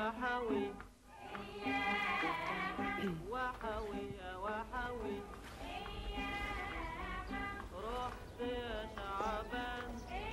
وحوي وحوي يا وحوي رحت يا شعبان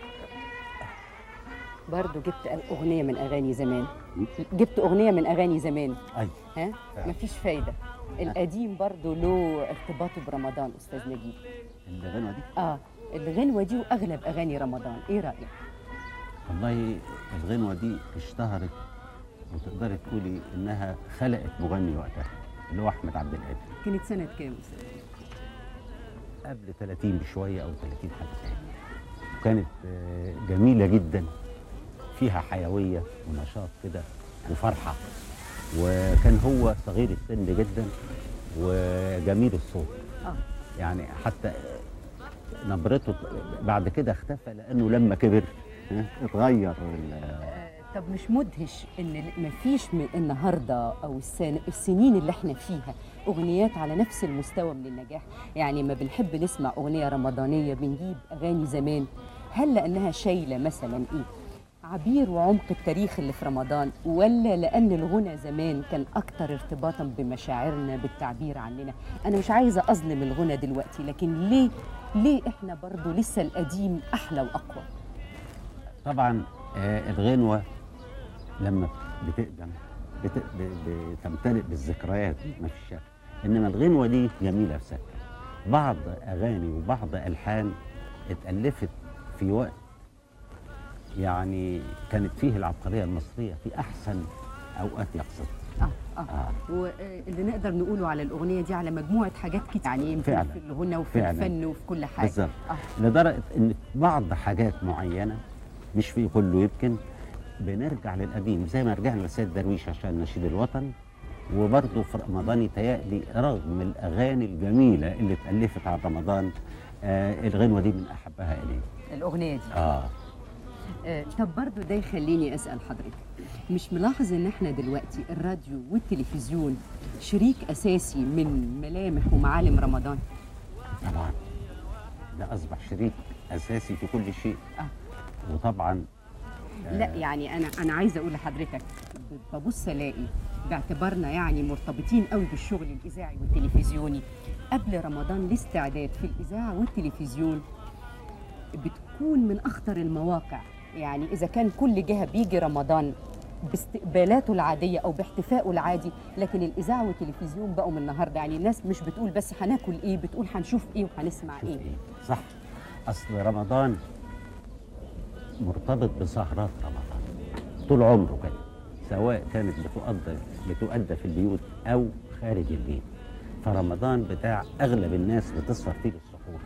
برضو جبت أغنية من أغاني زمان جبت أغنية من أغاني زمان اي ها فعلا. مفيش فايدة القديم برضو له ارتباطه برمضان أستاذ نجيب الغنوه دي آه الغنوة دي وأغلب أغاني رمضان إيه رأيك؟ والله الغنوه دي اشتهرت وتقدري تقولي انها خلقت مغني وقتها اللي هو احمد عبد القادر كانت سنة كام أستاذ؟ قبل 30 بشويه او 30 حاجه زي كده. وكانت آه، جميله جدا فيها حيويه ونشاط كده وفرحه وكان هو صغير السن جدا وجميل الصوت آه يعني حتى نبرته بعد كده اختفى لانه لما كبر ها، اتغير ال- آه، طب مش مدهش ان ال- مفيش من النهارده او السن السنين اللي احنا فيها اغنيات على نفس المستوى من النجاح يعني ما بنحب نسمع اغنيه رمضانيه بنجيب اغاني زمان هل لانها شايله مثلا ايه عبير وعمق التاريخ اللي في رمضان ولا لان الغنى زمان كان اكتر ارتباطا بمشاعرنا بالتعبير عننا انا مش عايزه اظلم الغنى دلوقتي لكن ليه ليه احنا برضو لسه القديم احلى واقوى طبعا آه، الغنوه لما بتقدم بت- ب- بتمتلئ بالذكريات ما فيش شك انما الغنوه دي جميله في سكه بعض اغاني وبعض الحان اتالفت في وقت يعني كانت فيه العبقريه المصريه في احسن اوقات يقصد اه اه آه. واللي نقدر نقوله على الاغنيه دي على مجموعه حاجات كتير يعني يمكن فعلا. في الغنى وفي فعلا. الفن وفي كل حاجه بالظبط آه. لدرجه ان بعض حاجات معينه مش في كله يمكن بنرجع للقديم زي ما رجعنا لسيد درويش عشان نشيد الوطن وبرضه في رمضان يتهيألي رغم الاغاني الجميله اللي اتالفت على رمضان آه الغنوه دي من احبها الي الاغنيه دي اه آه طب برضو ده يخليني اسال حضرتك مش ملاحظ ان احنا دلوقتي الراديو والتلفزيون شريك اساسي من ملامح ومعالم رمضان طبعا ده اصبح شريك اساسي في كل شيء آه. وطبعا لا يعني انا انا عايزه اقول لحضرتك ببص الاقي باعتبارنا يعني مرتبطين قوي بالشغل الاذاعي والتلفزيوني قبل رمضان الاستعداد في الاذاعه والتلفزيون بتكون من اخطر المواقع يعني اذا كان كل جهه بيجي رمضان باستقبالاته العاديه او باحتفائه العادي لكن الاذاعه والتلفزيون بقوا من النهارده يعني الناس مش بتقول بس هناكل ايه بتقول هنشوف ايه وهنسمع شوف ايه ايه صح اصل رمضان مرتبط بسهرات رمضان طول عمره كده سواء كانت بتؤدى بتؤدى في البيوت او خارج البيت فرمضان بتاع اغلب الناس بتسهر فيه للسحور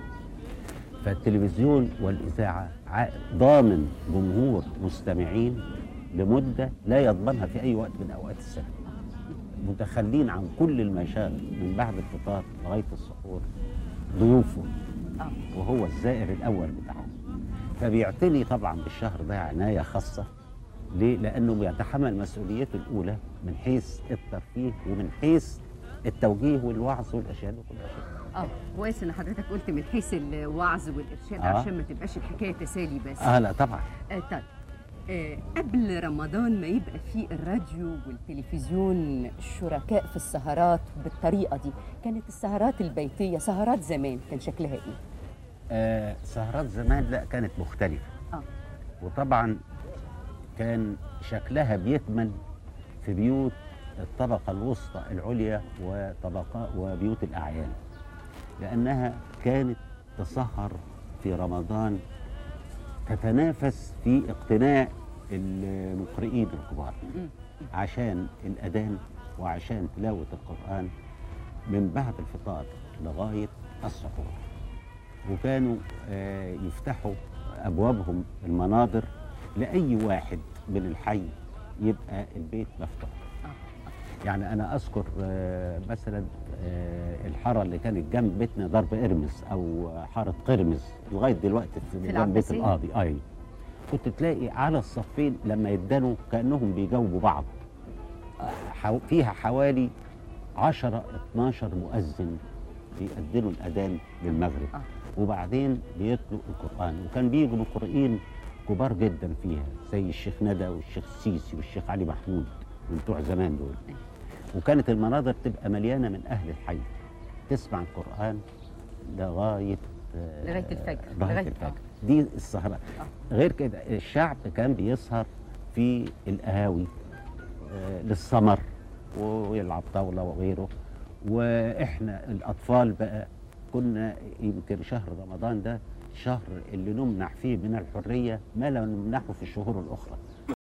فالتلفزيون والاذاعه ع- ضامن جمهور مستمعين لمده لا يضمنها في اي وقت من اوقات السنه متخلين عن كل المشاغل من بعد الفطار لغايه السحور ضيوفه آه. وهو الزائر الاول بتاعهم فبيعتني طبعا بالشهر ده عنايه خاصه ليه؟ لانه بيتحمل مسؤوليته الاولى من حيث الترفيه ومن حيث التوجيه والوعظ والارشاد وكل شيء. اه كويس ان حضرتك قلت من حيث الوعظ والارشاد آه. عشان ما تبقاش الحكايه تسالي بس اه لا طبعا آه طيب آه قبل رمضان ما يبقى فيه الراديو والتلفزيون شركاء في السهرات بالطريقه دي كانت السهرات البيتيه سهرات زمان كان شكلها ايه آه سهرات زمان لا كانت مختلفه اه وطبعا كان شكلها بيكمن في بيوت الطبقة الوسطى العليا وطبقات وبيوت الأعيان لأنها كانت تسهر في رمضان تتنافس في اقتناء المقرئين الكبار مم. عشان الأذان وعشان تلاوة القرآن من بعد الفطار لغاية السحور وكانوا آه، يفتحوا أبوابهم المناظر لأي واحد من الحي يبقى البيت مفتوح آه. يعني أنا أذكر آه، مثلا آه، الحارة اللي كانت جنب بيتنا ضرب إرمز أو حارة قرمز لغاية دلوقتي في جنب بيت العباسية؟ القاضي أي كنت تلاقي على الصفين لما يدنوا كأنهم بيجاوبوا بعض آه، حو- فيها حوالي 10 12 مؤذن بيأذنوا الأذان للمغرب آه. وبعدين بيتلوا القرآن وكان بيجوا مقرئين كبار جدا فيها زي الشيخ ندى والشيخ السيسي والشيخ علي محمود من بتوع زمان دول وكانت المناظر تبقى مليانه من اهل الحي تسمع القران لغايه آه، لغاية الفجر. لغايه لغاية- الفجر دي السهره غير كده الشعب كان بيسهر في القهاوي آه، للسمر ويلعب طاوله وغيره واحنا الاطفال بقى كنا يمكن شهر رمضان ده شهر اللي نمنح فيه من الحريه ما لا نمنحه في الشهور الاخرى